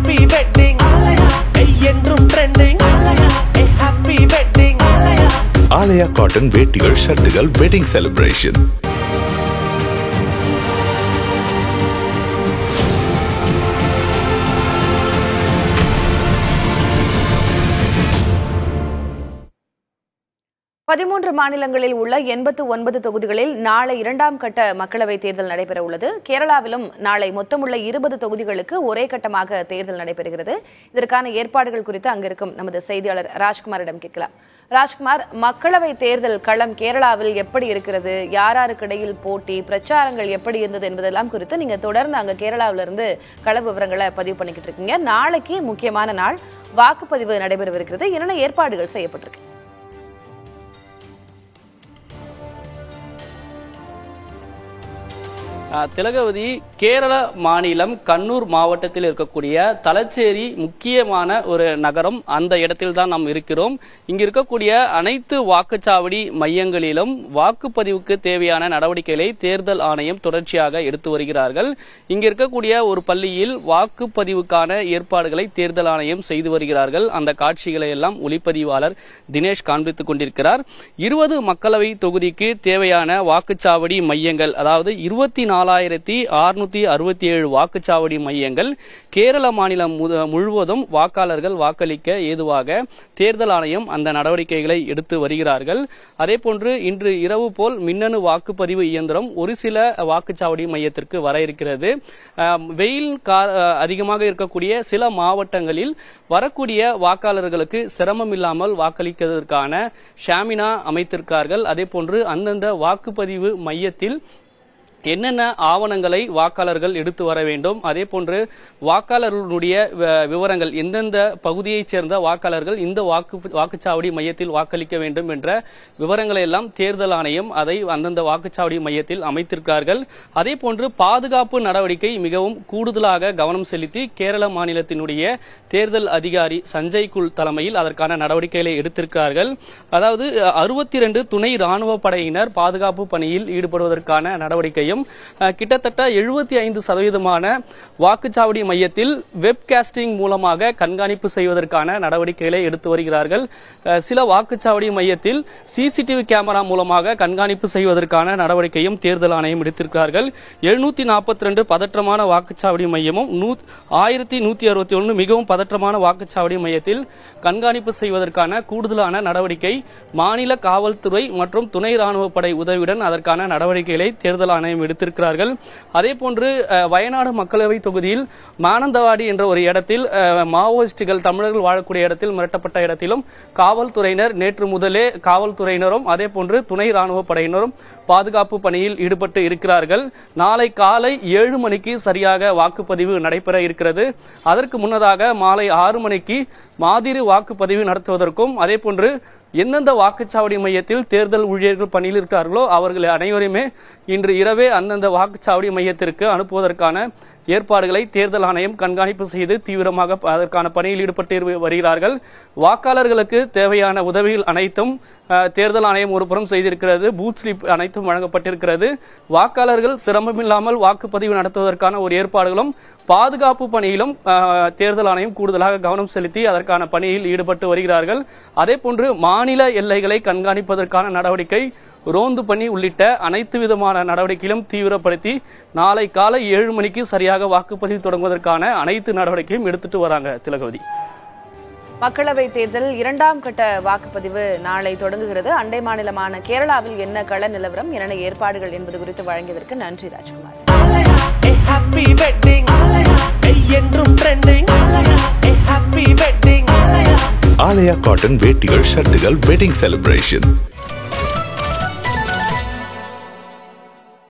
happy wedding என்றும் trending happy wedding Alaya cotton வேட்டிகள் ஷர்ட்டுகள் வெட்டிங் செலிப்ரேஷன் பதிமூன்று மாநிலங்களில் உள்ள எண்பத்து ஒன்பது தொகுதிகளில் நாளை இரண்டாம் கட்ட மக்களவைத் தேர்தல் நடைபெற உள்ளது கேரளாவிலும் நாளை மொத்தமுள்ள இருபது தொகுதிகளுக்கு ஒரே கட்டமாக தேர்தல் நடைபெறுகிறது இதற்கான ஏற்பாடுகள் குறித்து அங்கிருக்கும் நமது செய்தியாளர் ராஜ்குமாரிடம் கேட்கலாம் ராஜ்குமார் மக்களவைத் தேர்தல் களம் கேரளாவில் எப்படி இருக்கிறது யாராருக்கு இடையில் போட்டி பிரச்சாரங்கள் எப்படி இருந்தது என்பதெல்லாம் குறித்து நீங்க தொடர்ந்து அங்க கேரளாவில இருந்து கள விவரங்களை பதிவு பண்ணிக்கிட்டு இருக்கீங்க நாளைக்கு முக்கியமான நாள் வாக்குப்பதிவு நடைபெறவிருக்கிறது என்னென்ன ஏற்பாடுகள் செய்யப்பட்டிருக்கு அஹ், திலகவதி கேரள மாநிலம் கண்ணூர் மாவட்டத்தில் இருக்கக்கூடிய தலச்சேரி முக்கியமான ஒரு நகரம் அந்த இடத்தில் தான் நாம் இருக்கிறோம் இங்கு இருக்கக்கூடிய அனைத்து வாக்குச்சாவடி மையங்களிலும் வாக்குப்பதிவுக்கு தேவையான நடவடிக்கைகளை தேர்தல் ஆணையம் தொடர்ச்சியாக எடுத்து வருகிறார்கள் இங்கு இருக்கக்கூடிய ஒரு பள்ளியில் வாக்குப்பதிவுக்கான ஏற்பாடுகளை தேர்தல் ஆணையம் செய்து வருகிறார்கள் அந்த காட்சிகளை எல்லாம் ஒளிப்பதிவாளர் தினேஷ் காண்பித்துக் கொண்டிருக்கிறார் இருபது மக்களவை தொகுதிக்கு தேவையான வாக்குச்சாவடி மையங்கள் அதாவது இருபத்தி நாலாயிரத்தி அறுநூத்தி அறுபத்தி ஏழு வாக்குச்சாவடி மையங்கள் கேரள மாநிலம் முத- முழுவதும் வாக்காளர்கள் வாக்களிக்க ஏதுவாக தேர்தல் ஆணையம் அந்த நடவடிக்கைகளை எடுத்து வருகிறார்கள் அதேபோன்று இன்று இரவு போல் மின்னணு வாக்குப்பதிவு இயந்திரம் ஒரு சில வாக்குச்சாவடி மையத்திற்கு வர இருக்கிறது ஆம், வெயில் கா- அஹ், அதிகமாக இருக்கக்கூடிய சில மாவட்டங்களில் வரக்கூடிய வாக்காளர்களுக்கு சிரமம் இல்லாமல் வாக்களிப்பதற்கான ஷாமினா அமைத்திருக்கிறார்கள் அதேபோன்று அந்தந்த வாக்குப்பதிவு மையத்தில் என்னென்ன ஆவணங்களை வாக்காளர்கள் எடுத்து வர வேண்டும் அதே போன்று வாக்காளர்களுடைய வ- விவரங்கள் எந்தெந்த பகுதியைச் சேர்ந்த வாக்காளர்கள் இந்த வாக்கு வாக்குச்சாவடி மையத்தில் வாக்களிக்க வேண்டும் என்ற விவரங்களை எல்லாம் தேர்தல் ஆணையம் அதை அந்தந்த வாக்குச்சாவடி மையத்தில் அமைத்திருக்கிறார்கள் அதே போன்று பாதுகாப்பு நடவடிக்கை மிகவும் கூடுதலாக கவனம் செலுத்தி கேரள மாநிலத்தினுடைய தேர்தல் அதிகாரி சஞ்சய் குல் தலைமையில் அதற்கான நடவடிக்கைகளை எடுத்திருக்கிறார்கள் அதாவது அறுபத்தி ரெண்டு துணை ராணுவ படையினர் பாதுகாப்பு பணியில் ஈடுபடுவதற்கான நடவடிக்கையும் அஹ், கிட்டத்தட்ட எழுபத்தி ஐந்து சதவீதமான வாக்குச்சாவடி மையத்தில் வெப்காஸ்டிங் மூலமாக கண்காணிப்பு செய்வதற்கான நடவடிக்கைகளை எடுத்து வருகிறார்கள் அஹ், சில வாக்குச்சாவடி மையத்தில் சிசிடிவி கேமரா மூலமாக கண்காணிப்பு செய்வதற்கான நடவடிக்கையும் தேர்தல் ஆணையம் எடுத்திருக்கிறார்கள் எழுநூத்தி நாற்பத்தி ரெண்டு பதற்றமான வாக்குச்சாவடி மையமும் ஆயிரத்தி நூத்தி அறுபத்தி ஒன்று மிகவும் பதற்றமான வாக்குச்சாவடி மையத்தில் கண்காணிப்பு செய்வதற்கான கூடுதலான நடவடிக்கை மாநில காவல்துறை மற்றும் துணை ராணுவ படை உதவியுடன் அதற்கான நடவடிக்கைகளை தேர்தல் ஆணையம் எடுத்திருக்கிறார்கள் அதே போன்று அஹ், வயநாடு மக்களவை தொகுதியில் மானந்தவாடி என்ற ஒரு இடத்தில் அஹ், மாவோயிஸ்டுகள் தமிழர்கள் வாழக்கூடிய இடத்தில் மிரட்டப்பட்ட இடத்திலும் காவல்துறையினர் நேற்று முதலே காவல்துறையினரும் அதே போன்று துணை ராணுவ படையினரும் பாதுகாப்பு பணியில் ஈடுபட்டு இருக்கிறார்கள் நாளை காலை ஏழு மணிக்கு சரியாக வாக்குப்பதிவு நடைபெற இருக்கிறது அதற்கு முன்னதாக மாலை ஆறு மணிக்கு மாதிரி வாக்குப்பதிவு நடத்துவதற்கும் அதே போன்று எந்தெந்த வாக்குச்சாவடி மையத்தில் தேர்தல் ஊழியர்கள் பணியில் இருக்கிறார்களோ அவர்கள் அனைவருமே இன்று இரவே அந்தந்த வாக்குச்சாவடி மையத்திற்கு அனுப்புவதற்கான ஏற்பாடுகளை தேர்தல் ஆணையம் கண்காணிப்பு செய்து தீவிரமாக அதற்கான பணியில் ஈடுபட்டு இரு- வருகிறார்கள் வாக்காளர்களுக்கு தேவையான உதவிகள் அனைத்தும் அஹ், தேர்தல் ஆணையம் ஒரு புறம் செய்திருக்கிறது பூத் ஸ்லிப் அனைத்தும் வழங்கப்பட்டிருக்கிறது வாக்காளர்கள் சிரமமில்லாமல் வாக்குப்பதிவு நடத்துவதற்கான ஒரு ஏற்பாடுகளும் பாதுகாப்பு பணியிலும் அஹ், தேர்தல் ஆணையம் கூடுதலாக கவனம் செலுத்தி அதற்கான பணியில் ஈடுபட்டு வருகிறார்கள் அதே போன்று மாநில எல்லைகளை கண்காணிப்பதற்கான நடவடிக்கை ரோந்து பணி உள்ளிட்ட அனைத்து விதமான நடவடிக்கையிலும் தீவிரப்படுத்தி நாளை காலை ஏழு மணிக்கு சரியாக வாக்குப்பதிவு தொடங்குவதற்கான அனைத்து நடவடிக்கையும் எடுத்துட்டு வராங்க திலகவதி மக்களவைத் தேர்தல் இரண்டாம் கட்ட வாக்குப்பதிவு நாளை தொடங்குகிறது அண்டை மாநிலமான கேரளாவில் என்ன கள நிலவரம் என்னென்ன ஏற்பாடுகள் என்பது குறித்து வழங்கியதற்கு நன்றி ராஜ்குமார் ஹாப்பி வெட்டிங் என்றும் trending happy wedding Alaya cotton வேட்டிகள் ஷர்ட்டுகள் வெட்டிங் செலிப்ரேஷன்